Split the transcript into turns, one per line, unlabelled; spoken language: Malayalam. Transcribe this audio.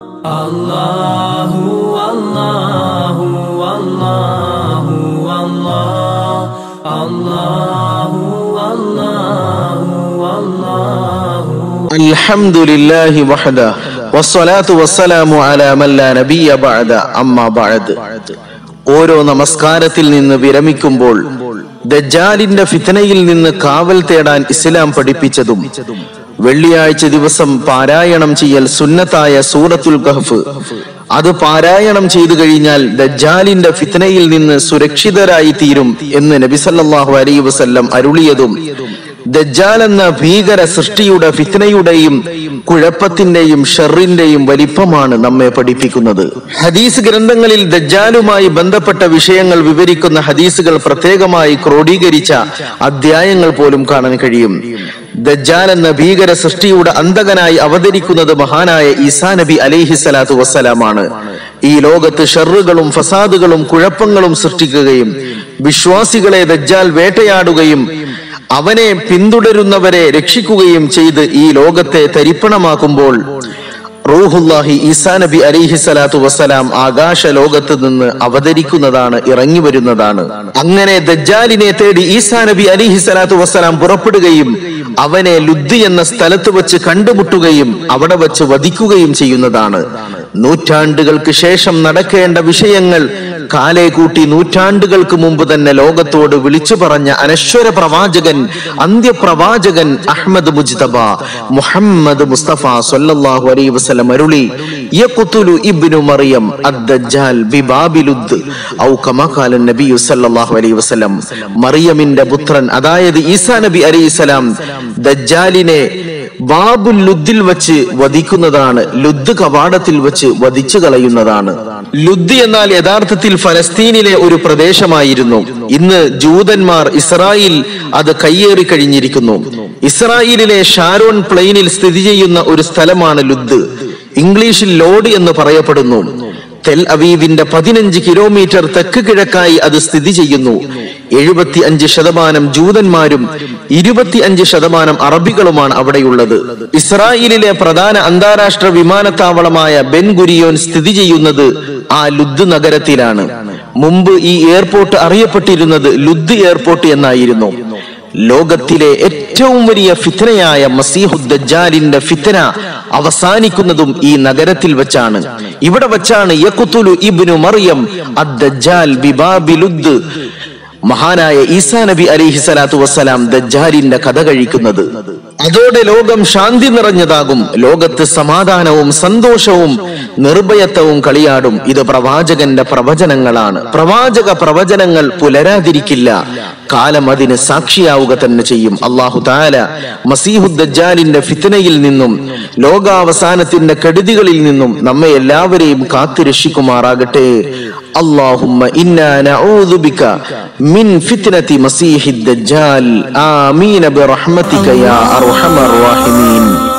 الله والله والله والله الله والله والله
الحمد لله وحده والصلاة والسلام على من لا نبي بعد أما بعد ഓരോ നമസ്കാരത്തിൽ നിന്ന് വിരമിക്കുമ്പോൾ ദജ്ജാലിന്റെ ഫിത്തനയിൽ നിന്ന് കാവൽ തേടാൻ ഇസ്ലാം പഠിപ്പിച്ചതും വെള്ളിയാഴ്ച ദിവസം പാരായണം ചെയ്യൽ സുന്നത്തായ സൂറത്തുൽ കഹഫ് അത് പാരായണം ചെയ്തു കഴിഞ്ഞാൽ ദജ്ജാലിന്റെ ഫിത്തനയിൽ നിന്ന് സുരക്ഷിതരായി തീരും എന്ന് നബിസല്ലാഹു അലൈ വസല്ലം അരുളിയതും ദജ്ജാൽ എന്ന ഭീകര സൃഷ്ടിയുടെ ഫിത്നയുടെയും കുഴപ്പത്തിന്റെയും ഷെറിന്റെയും വലിപ്പമാണ് നമ്മെ പഠിപ്പിക്കുന്നത് ഹദീസ് ഗ്രന്ഥങ്ങളിൽ ദജ്ജാലുമായി ബന്ധപ്പെട്ട വിഷയങ്ങൾ വിവരിക്കുന്ന ഹദീസുകൾ പ്രത്യേകമായി ക്രോഡീകരിച്ച അധ്യായങ്ങൾ പോലും കാണാൻ കഴിയും ദജ്ജാൽ എന്ന ഭീകര സൃഷ്ടിയുടെ അന്തകനായി അവതരിക്കുന്നത് മഹാനായ ഈസാ നബി അലൈഹി സ്വലാത്തു വസ്സലാമാണ് ഈ ലോകത്ത് ഷെറുകളും ഫസാദുകളും കുഴപ്പങ്ങളും സൃഷ്ടിക്കുകയും വിശ്വാസികളെ ദജ്ജാൽ വേട്ടയാടുകയും അവനെ പിന്തുടരുന്നവരെ രക്ഷിക്കുകയും ചെയ്ത് ഈ ലോകത്തെ തരിപ്പണമാക്കുമ്പോൾ റൂഹുല്ലാഹി ഈസാ നബി അലിഹി സ്വലാത്തു വസ്സലാം ആകാശ ലോകത്ത് നിന്ന് അവതരിക്കുന്നതാണ് ഇറങ്ങി വരുന്നതാണ് അങ്ങനെ ദജ്ജാലിനെ തേടി ഈസാ നബി അലിഹി സ്വലാത്തു വസ്സലാം പുറപ്പെടുകയും അവനെ ലുദ്ദി എന്ന സ്ഥലത്ത് വെച്ച് കണ്ടുമുട്ടുകയും അവിടെ വെച്ച് വധിക്കുകയും ചെയ്യുന്നതാണ് നൂറ്റാണ്ടുകൾക്ക് ശേഷം നടക്കേണ്ട വിഷയങ്ങൾ കാലെ കൂട്ടി നൂറ്റാണ്ടുകൾക്ക് മുമ്പ് തന്നെ ലോകത്തോട് വിളിച്ചു പറഞ്ഞ അനശ്വര പ്രവാചകൻ അന്ത്യപ്രവാചകൻ അഹ്മദ് മുജ്തബ മുഹമ്മദ് മുസ്തഫ സല്ലല്ലാഹു അലൈഹി വസല്ലം അരുളി യഖ്തുലു ഇബ്നു മറിയം അദ്ദജ്ജാൽ ബിബാബിലുദ് ഔ കമാ ഖാല നബി സല്ലല്ലാഹു അലൈഹി വസല്ലം മറിയമിന്റെ പുത്രൻ അതായത് ഈസാ നബി അലൈഹിസ്സലാം ദജ്ജാലിനെ ബാബുൽ ലുദ്ദിൽ വെച്ച് വധിക്കുന്നതാണ് ലുദ് കവാടത്തിൽ വെച്ച് വധിച്ചു കളയുന്നതാണ് ലുദ് എന്നാൽ യഥാർത്ഥത്തിൽ ഫലസ്തീനിലെ ഒരു പ്രദേശമായിരുന്നു ഇന്ന് ജൂതന്മാർ ഇസ്രായേൽ അത് കയ്യേറി കഴിഞ്ഞിരിക്കുന്നു ഇസ്രായേലിലെ ഷാരോൺ പ്ലെയിനിൽ സ്ഥിതി ചെയ്യുന്ന ഒരു സ്ഥലമാണ് ലുദ് ഇംഗ്ലീഷിൽ ലോഡ് എന്ന് പറയപ്പെടുന്നു തെൽ അവീവിന്റെ പതിനഞ്ച് കിലോമീറ്റർ തെക്ക് കിഴക്കായി അത് സ്ഥിതി ചെയ്യുന്നു എഴുപത്തി അഞ്ച് ശതമാനം ജൂതന്മാരും ഇരുപത്തി അഞ്ച് ശതമാനം അറബികളുമാണ് അവിടെയുള്ളത് ഇസ്രായേലിലെ പ്രധാന അന്താരാഷ്ട്ര വിമാനത്താവളമായ ബെൻ ഗുരിയോൻ സ്ഥിതി ചെയ്യുന്നത് ആ ലുദ് നഗരത്തിലാണ് മുമ്പ് ഈ എയർപോർട്ട് അറിയപ്പെട്ടിരുന്നത് ലുദ് എയർപോർട്ട് എന്നായിരുന്നു ലോകത്തിലെ ഏറ്റവും വലിയ ഫിത്തനയായ മസീഹുദ്ദാലിന്റെ ഫിത്തന അവസാനിക്കുന്നതും ഈ നഗരത്തിൽ വെച്ചാണ് ഇവിടെ വെച്ചാണ് യഖ്തുലു ഇബ്നു മറിയം അദ്ദജ്ജാൽ ബിബാബിലുദ് മഹാനായ ഈസാ നബി അലിഹി സ്വലാത്തു വസ്സലാം ദജ്ജാലിന്റെ കഥ കഴിക്കുന്നത് അതോടെ ലോകം ശാന്തി നിറഞ്ഞതാകും ലോകത്ത് സമാധാനവും സന്തോഷവും നിർഭയത്വവും കളിയാടും ഇത് പ്രവാചകന്റെ പ്രവചനങ്ങളാണ് പ്രവാചക പ്രവചനങ്ങൾ പുലരാതിരിക്കില്ല കാലം അതിന് സാക്ഷിയാവുക തന്നെ ചെയ്യും അള്ളാഹു താല മസീഹുദ്ദാലിന്റെ ഫിത്തനയിൽ നിന്നും ലോകാവസാനത്തിന്റെ കെടുതികളിൽ നിന്നും നമ്മെ എല്ലാവരെയും കാത്തുരക്ഷിക്കുമാറാകട്ടെ اللهم إنا نعوذ بك من فتنة مسيح الدجال آمين برحمتك يا أرحم الراحمين